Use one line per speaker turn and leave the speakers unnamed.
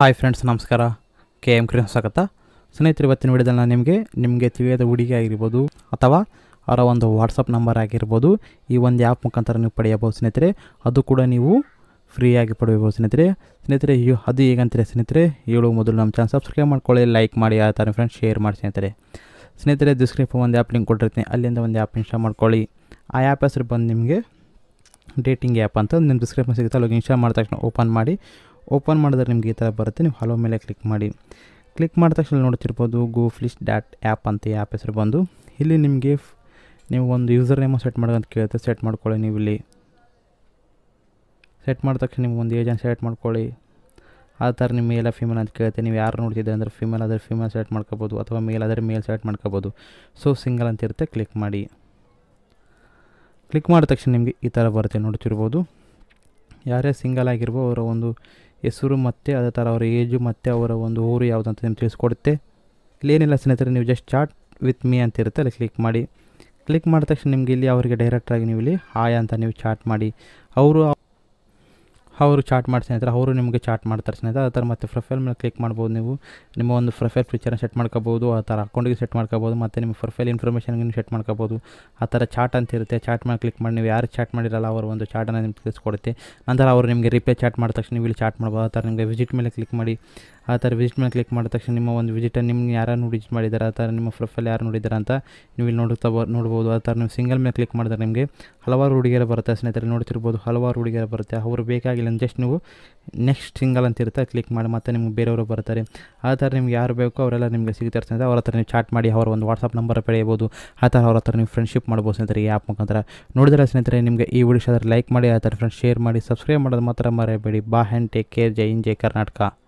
hi friends ನಮಸ್ಕಾರ K M cream ಸ್ವಾಗತ ಸ್ನೇಹಿತರೆ ಇವತ್ತಿನ ವಿಡಿಯೋದಲ್ಲಿ ನಾನು ನಿಮಗೆ ನಿಮಗೆ ತಿಳಿಯದ ಹುಡುಗಿ ಆಗಿರ್ಬೋದು ಅಥವಾ ಅವರ ಒಂದು ವಾಟ್ಸಪ್ ನಂಬರ್ ಆಗಿರ್ಬೋದು ಈ ಒಂದು ಆ್ಯಪ್ ಮುಖಾಂತರ ನೀವು ಪಡೆಯಬಹುದು ಸ್ನೇಹಿತರೆ ಅದು ಕೂಡ ನೀವು ಫ್ರೀಯಾಗಿ ಪಡೆಯಬಹುದು ಸ್ನೇಹಿತರೆ ಸ್ನೇಹಿತರೆ ಇವು ಅದು ಹೇಗಂತಾರೆ ಸ್ನೇಹಿತರೆ ಹೇಳುವ ಮೊದಲು ನಮ್ಮ ಚಾನಲ್ ಸಬ್ಸ್ಕ್ರೈಬ್ ಮಾಡ್ಕೊಳ್ಳಿ ಲೈಕ್ ಮಾಡಿ ಆ ಥರ ಫ್ರೆಂಡ್ಸ್ ಶೇರ್ ಮಾಡಿ ಸ್ನೇಹಿತರೆ ಸ್ನೇಹಿತರೆ ಡಿಸ್ಕ್ರಿಪ್ಷನ್ ಒಂದು ಆ್ಯಪ್ ಲಿಂಕ್ ಕೊಟ್ಟಿರ್ತೀನಿ ಅಲ್ಲಿಂದ ಒಂದು ಆ್ಯಪ್ ಇನ್ಸ್ಟಾಲ್ ಮಾಡ್ಕೊಳ್ಳಿ ಆ ಆ್ಯಪ್ ಹೆಸರು ಬಂದು ನಿಮಗೆ ಡೇಟಿಂಗ್ ಆ್ಯಪ್ ಅಂತ ನಿಮ್ಮ ಡಿಸ್ಕ್ರಿಪ್ಷನ್ ಸಿಗುತ್ತೆ ಅಲ್ಲಿಗೆ ಇನ್ಸ್ಟಾಲ್ ಮಾಡಿದ ತಕ್ಷಣ ಓಪನ್ ಮಾಡಿ ಓಪನ್ ಮಾಡಿದ್ರೆ ನಿಮಗೆ ಈ ಥರ ಬರುತ್ತೆ ನೀವು ಹಲೋ ಮೇಲೆ ಕ್ಲಿಕ್ ಮಾಡಿ ಕ್ಲಿಕ್ ಮಾಡಿದ ತಕ್ಷಣ ನೋಡ್ತಿರ್ಬೋದು ಗೂಫ್ಲಿಸ್ ಡಾಟ್ ಆ್ಯಪ್ ಅಂತ ಈ ಆ್ಯಪ್ ಹೆಸರು ಬಂದು ಇಲ್ಲಿ ನಿಮಗೆ ಫ್- ನೀವು ಒಂದು ಯೂಸರ್ ನೇಮು ಸೆಟ್ ಮಾಡೋದಂತ ಕೇಳುತ್ತೆ ಸೆಟ್ ಮಾಡ್ಕೊಳ್ಳಿ ನೀವು ಇಲ್ಲಿ ಸೆಟ್ ಮಾಡಿದ ತಕ್ಷಣ ನಿಮ್ಗೆ ಒಂದು ಏಜೆಂಟ್ ಸೆಲೆಕ್ಟ್ ಮಾಡ್ಕೊಳ್ಳಿ ಆ ಥರ ನಿಮ್ಮ ಮೇಲ ಫಿಮೇಲ್ ಅಂತ ಕೇಳುತ್ತೆ ನೀವು ಯಾರು ನೋಡ್ತಿದ್ದೆ ಅಂದರೆ ಫಿಮೇಲ್ ಆದರೆ ಫಿಮೇಲ್ ಸೆಲೆಕ್ಟ್ ಮಾಡ್ಕೋಬೋದು ಅಥವಾ ಮೇಲ್ ಆದರೆ ಮೇಲ್ ಸೆಲೆಕ್ಟ್ ಮಾಡ್ಕೋಬೋದು ಸೊ ಸಿಂಗಲ್ ಅಂತ ಇರುತ್ತೆ ಕ್ಲಿಕ್ ಮಾಡಿ ಕ್ಲಿಕ್ ಮಾಡಿದ ತಕ್ಷಣ ನಿಮಗೆ ಈ ಥರ ಬರುತ್ತೆ ನೋಡ್ತಿರ್ಬೋದು ಯಾರೇ ಸಿಂಗಲ್ ಆಗಿರ್ಬೋ ಅವರ ಒಂದು ಹೆಸರು ಮತ್ತು ಅದೇ ಥರ ಅವರ ಏಜು ಮತ್ತು ಅವರ ಒಂದು ಊರು ಯಾವುದು ಅಂತ ನಿಮ್ಗೆ ತಿಳಿಸ್ಕೊಡುತ್ತೆ ಇಲ್ಲೇನಿಲ್ಲ ಸ್ನೇಹಿತರೆ ನೀವು ಜಸ್ಟ್ ಚಾಟ್ ವಿತ್ ಮೀ ಅಂತ ಇರುತ್ತೆ ಅಲ್ಲಿ ಕ್ಲಿಕ್ ಮಾಡಿ ಕ್ಲಿಕ್ ಮಾಡಿದ ತಕ್ಷಣ ನಿಮಗೆ ಇಲ್ಲಿ ಅವರಿಗೆ ಡೈರೆಕ್ಟಾಗಿ ನೀವು ಇಲ್ಲಿ ಹಾಯ್ ಅಂತ ನೀವು ಚಾಟ್ ಮಾಡಿ ಅವರು ಅವರು ಚಾಟ್ ಮಾಡಿ ಸ್ನೇಹಿತರೆ ಅವರು ನಿಮಗೆ ಚಾಟ್ ಮಾಡ್ತಾರೆ ಸ್ನೇಹಿತರೆ ಆ ಥರ ಮತ್ತು ಪ್ರೊಫೈಲ್ ಮೇಲೆ ಕ್ಲಿಕ್ ಮಾಡ್ಬೋದು ನೀವು ನಿಮ್ಮ ಒಂದು ಪ್ರೊಫೈಲ್ ಫೀಚರ್ನ ಸೆಟ್ ಮಾಡ್ಕೋಬೋದು ಆ ಥರ ಅಕೌಂಟಿಗೆ ಸೆಟ್ ಮಾಡ್ಕೋಬೋದು ಮತ್ತು ನಿಮ್ಮ ಪ್ರೊಫೈಲ್ ಇನ್ಫಾರ್ಮೇಷನ್ಗೆ ನೀವು ಸೆಟ್ ಮಾಡ್ಕೋಬೋದು ಆ ಥರ ಚಾಟ್ ಅಂತ ಇರುತ್ತೆ ಚಾಟ್ ಮೇಲೆ ಕ್ಲಿಕ್ ಮಾಡಿ ನೀವು ಯಾರು ಚಾಟ್ ಮಾಡಿರಲ್ಲ ಅವರ ಒಂದು ಚಾಟನ್ನು ನಿಮ್ಗೆ ತಿಳಿಸ್ಕೊಡುತ್ತೆ ನಂತರ ಅವರು ನಿಮಗೆ ರಿಪ್ಲೈ ಚಾಟ್ ಮಾಡಿದ ತಕ್ಷಣ ನೀವು ಇಲ್ಲಿ ಚಾಟ್ ಮಾಡ್ಬೋದು ಆ ಥರ ನಿಮಗೆ ವಿಸಿಟ್ ಮೇಲೆ ಕ್ಲಿಕ್ ಮಾಡಿ ಆ ಥರ ವಿಸಿಟ್ ಮೇಲೆ ಕ್ಲಿಕ್ ಮಾಡಿದ ತಕ್ಷಣ ನಿಮ್ಮ ಒಂದು ವಿಸಿಟನ್ನು ನಿಮ್ಗೆ ಯಾರು ವಿಸಿಟ್ ಮಾಡಿದ್ದಾರೆ ಆ ಥರ ನಿಮ್ಮ ಪ್ರೊಫೈಲ್ ಯಾರು ನೋಡಿದ್ದಾರೆ ಅಂತ ನೀವು ಇಲ್ಲಿ ನೋಡುತ್ತಾ ಬ- ನೋಡ್ಬೋದು ಆ ಥರ ನೀವು ಸಿಂಗಲ್ ಮೇಲೆ ಕ್ಲಿಕ್ ಮಾಡಿದ್ರೆ ನಿಮಗೆ ಹಲವಾರು ಹುಡುಗಿಯರು ಬರುತ್ತೆ ಸ್ನೇಹಿತರೆ ನೋಡ್ತಿರ್ಬೋದು ಹಲವಾರು ಹುಡುಗಿಯರು ಬರುತ್ತೆ ಅವರು ಬೇಕಾಗಿಲ್ಲ ಜಸ್ಟ್ ನೀವು ನೆಕ್ಸ್ಟ್ ಸಿಂಗಲ್ ಅಂತ ಇರುತ್ತೆ ಕ್ಲಿಕ್ ಮಾಡಿ ಮತ್ತೆ ನಿಮ್ಗೆ ಬೇರೆಯವರು ಬರ್ತಾರೆ ಆ ಥರ ನಿಮ್ಗೆ ಯಾರು ಬೇಕೋ ಅವರೆಲ್ಲ ನಿಮಗೆ ಸಿಗ್ತಾರೆ ಸ್ನೇಹಿತರೆ ಅವ್ರ ಹತ್ರ ನೀವು ಚಾಟ್ ಮಾಡಿ ಅವರ ಒಂದು ವಾಟ್ಸಪ್ ನಂಬರ್ ಪಡೆಯಬೋದು ಆ ಥರ ಅವ್ರ ಹತ್ರ ನೀವು ಫ್ರೆಂಡ್ಶಿಪ್ ಮಾಡ್ಬೋದು ಸ್ನೇಹಿತರೆ ಈ ಆ್ಯಪ್ ಮುಖಾಂತರ ನೋಡಿದ್ರೆ ಸ್ನೇಹಿತರೆ ನಿಮಗೆ ಈ ವಿಡಿಯೋ ಲೈಕ್ ಮಾಡಿ ಆ ಥರ ಫ್ರೆಂಡ್ಸ್ ಶೇರ್ ಮಾಡಿ ಸಬ್ಸ್ಕ್ರೈಬ್ ಮಾಡೋದು ಮಾತ್ರ ಮರೆಯಬೇಡಿ ಬಾ ಹ್ಯಾಂಡ್ ಟೇಕ್ ಕೇರ್ ಜೈ ಇನ್ ಜೈ ಕರ್ನಾಟಕ